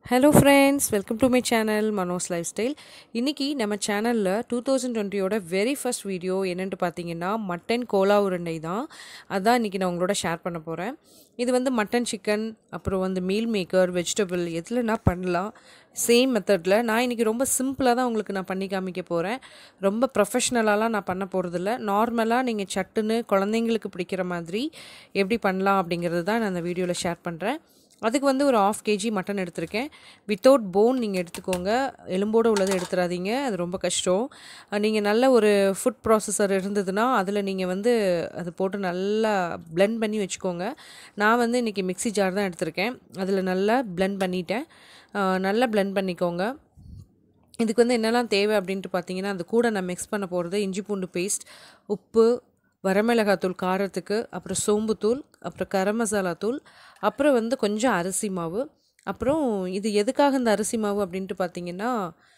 hello friends welcome to my channel Mano's lifestyle இன்றைக்கி நம்ம சேனலில் டூ தௌசண்ட் டுவெண்ட்டியோட வெரி ஃபர்ஸ்ட் வீடியோ என்னென்னு பார்த்தீங்கன்னா மட்டன் கோலா உருண்டை தான் அதான் இன்றைக்கி நான் உங்களோட ஷேர் பண்ண போகிறேன் இது வந்து மட்டன் சிக்கன் அப்புறம் வந்து மீல் மேக்கர் வெஜிடபிள் எதுலனா பண்ணலாம் சேம் மெத்தடில் நான் இன்றைக்கி ரொம்ப சிம்பிளாக தான் உங்களுக்கு நான் பண்ணி காமிக்க போகிறேன் ரொம்ப ப்ரொஃபஷ்னலாலாம் நான் பண்ண போகிறதில்ல நார்மலாக நீங்கள் சட்டுன்னு குழந்தைங்களுக்கு பிடிக்கிற மாதிரி எப்படி பண்ணலாம் அப்படிங்கிறது தான் நான் அந்த வீடியோவில் ஷேர் பண்ணுறேன் அதுக்கு வந்து ஒரு ஆஃப் கேஜி மட்டன் எடுத்திருக்கேன் வித்தவுட் போன் நீங்கள் எடுத்துக்கோங்க எலும்போடு உள்ளதை எடுத்துடாதீங்க அது ரொம்ப கஷ்டம் நீங்கள் நல்ல ஒரு ஃபுட் ப்ராசஸர் இருந்ததுன்னா அதில் நீங்கள் வந்து அது போட்டு நல்லா பிளெண்ட் பண்ணி வச்சுக்கோங்க நான் வந்து இன்றைக்கி மிக்ஸி ஜார் தான் எடுத்திருக்கேன் அதில் நல்லா பிளெண்ட் பண்ணிட்டேன் நல்லா பிளெண்ட் பண்ணிக்கோங்க இதுக்கு வந்து என்னெல்லாம் தேவை அப்படின்ட்டு பார்த்தீங்கன்னா அது கூட நான் மிக்ஸ் பண்ண போகிறது இஞ்சி பூண்டு பேஸ்ட் உப்பு வரமிளகாத்தூள் காரத்துக்கு அப்புறம் சோம்புத்தூள் அப்புறம் கரம் மசாலா தூள் அப்புறம் வந்து கொஞ்சம் அரிசி மாவு அப்புறம் இது எதுக்காக இந்த அரிசி மாவு அப்படின்ட்டு பார்த்தீங்கன்னா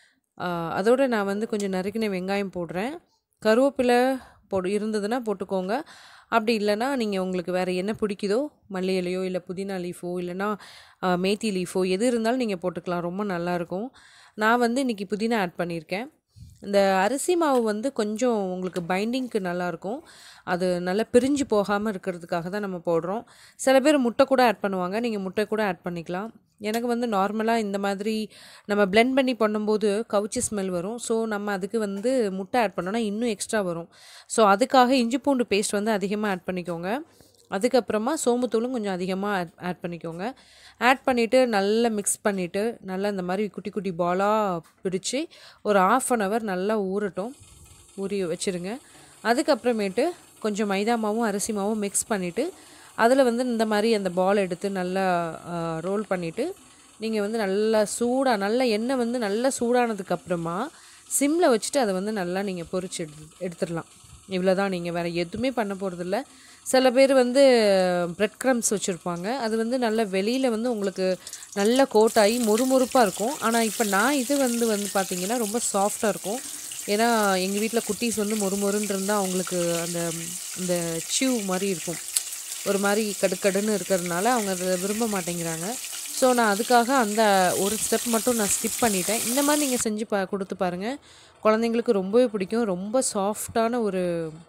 அதோடு நான் வந்து கொஞ்சம் நறுக்கின வெங்காயம் போடுறேன் கருவேப்பிலை போடு இருந்ததுன்னா போட்டுக்கோங்க அப்படி இல்லைன்னா நீங்கள் உங்களுக்கு வேறு என்ன பிடிக்குதோ மல்லி இலையோ இல்லை புதினா லீஃபோ இல்லைனா மேத்தி லீஃபோ எது இருந்தாலும் நீங்கள் போட்டுக்கலாம் ரொம்ப நல்லாயிருக்கும் நான் வந்து இன்றைக்கி புதினா ஆட் பண்ணியிருக்கேன் இந்த அரிசி மாவு வந்து கொஞ்சம் உங்களுக்கு பைண்டிங்க்கு நல்லாயிருக்கும் அது நல்லா பிரிஞ்சு போகாமல் இருக்கிறதுக்காக தான் நம்ம போடுறோம் சில பேர் முட்டை கூட ஆட் பண்ணுவாங்க நீங்கள் முட்டை கூட ஆட் பண்ணிக்கலாம் எனக்கு வந்து நார்மலாக இந்த மாதிரி நம்ம பிளெண்ட் பண்ணி பண்ணும்போது கவுச்சி ஸ்மெல் வரும் ஸோ நம்ம அதுக்கு வந்து முட்டை ஆட் பண்ணோன்னா இன்னும் எக்ஸ்ட்ரா வரும் ஸோ அதுக்காக இஞ்சி பூண்டு பேஸ்ட் வந்து அதிகமாக ஆட் பண்ணிக்கோங்க அதுக்கப்புறமா சோம்புத்தூளும் கொஞ்சம் அதிகமாக ஆட் ஆட் பண்ணிக்கோங்க ஆட் பண்ணிவிட்டு நல்லா மிக்ஸ் பண்ணிவிட்டு நல்லா இந்த மாதிரி குட்டி குட்டி பாலாக பிடிச்சி ஒரு ஆஃப் அன் ஹவர் நல்லா ஊறட்டும் ஊறி வச்சுருங்க அதுக்கப்புறமேட்டு கொஞ்சம் மைதா மாவும் அரிசி மாவும் மிக்ஸ் பண்ணிவிட்டு அதில் வந்து இந்த மாதிரி அந்த பால் எடுத்து நல்லா ரோல் பண்ணிவிட்டு நீங்கள் வந்து நல்லா சூடாக நல்லா எண்ணெய் வந்து நல்லா சூடானதுக்கப்புறமா சிம்மில் வச்சுட்டு அதை வந்து நல்லா நீங்கள் பொறிச்சு எடு எடுத்துடலாம் இவ்வளோ தான் நீங்கள் வேறு எதுவுமே பண்ண போகிறதில்ல சில பேர் வந்து ப்ரெட் க்ரம்ஸ் வச்சுருப்பாங்க அது வந்து நல்ல வெளியில் வந்து உங்களுக்கு நல்ல கோட்டாகி மொறுமொறுப்பாக இருக்கும் ஆனால் இப்போ நான் இது வந்து வந்து பார்த்திங்கன்னா ரொம்ப சாஃப்டாக இருக்கும் ஏன்னா எங்கள் வீட்டில் குட்டீஸ் வந்து மொறுமொறுன்னு இருந்தால் அவங்களுக்கு அந்த அந்த சிவ் மாதிரி இருக்கும் ஒரு மாதிரி கடுக்கடுன்னு இருக்கிறதுனால அவங்க அதை விரும்ப மாட்டேங்கிறாங்க ஸோ நான் அதுக்காக அந்த ஒரு ஸ்டெப் மட்டும் நான் ஸ்கிப் பண்ணிட்டேன் இந்த மாதிரி நீங்கள் செஞ்சு பா கொடுத்து பாருங்கள் குழந்தைங்களுக்கு ரொம்பவே பிடிக்கும் ரொம்ப சாஃப்டான ஒரு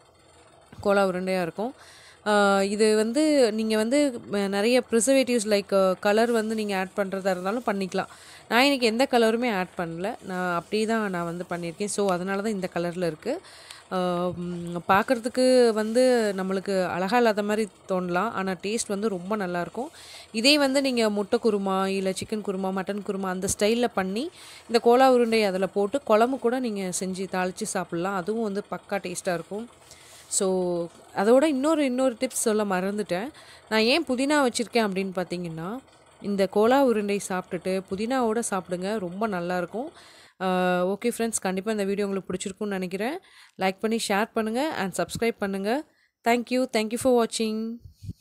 கோலா உருண்டையாக இருக்கும் இது வந்து நீங்கள் வந்து நிறைய ப்ரிசர்வேட்டிவ்ஸ் லைக் கலர் வந்து நீங்கள் ஆட் பண்ணுறதா இருந்தாலும் பண்ணிக்கலாம் நான் இன்றைக்கி எந்த கலருமே ஆட் பண்ணல நான் அப்படியே தான் நான் வந்து பண்ணியிருக்கேன் ஸோ அதனால தான் இந்த கலரில் இருக்குது பார்க்குறதுக்கு வந்து நம்மளுக்கு அழகாக இல்லாத மாதிரி தோணலாம் ஆனால் டேஸ்ட் வந்து ரொம்ப நல்லாயிருக்கும் இதே வந்து நீங்கள் முட்டை குருமா இல்லை சிக்கன் குருமா மட்டன் குருமா அந்த ஸ்டைலில் பண்ணி இந்த கோலா உருண்டை அதில் போட்டு குழம்பு கூட நீங்கள் செஞ்சு தாளித்து சாப்பிட்லாம் அதுவும் வந்து பக்கா டேஸ்ட்டாக இருக்கும் ஸோ அதோட இன்னொரு இன்னொரு டிப்ஸ் சொல்ல மறந்துட்டேன் நான் ஏன் புதினா வச்சுருக்கேன் அப்படின்னு பார்த்தீங்கன்னா இந்த கோலா உருண்டை சாப்பிட்டுட்டு புதினாவோட சாப்பிடுங்க ரொம்ப நல்லாயிருக்கும் ஓகே ஃப்ரெண்ட்ஸ் கண்டிப்பாக இந்த வீடியோ உங்களுக்கு பிடிச்சிருக்குன்னு நினைக்கிறேன் லைக் பண்ணி ஷேர் பண்ணுங்கள் அண்ட் சப்ஸ்கிரைப் பண்ணுங்கள் தேங்க்யூ தேங்க்யூ ஃபார் வாட்சிங்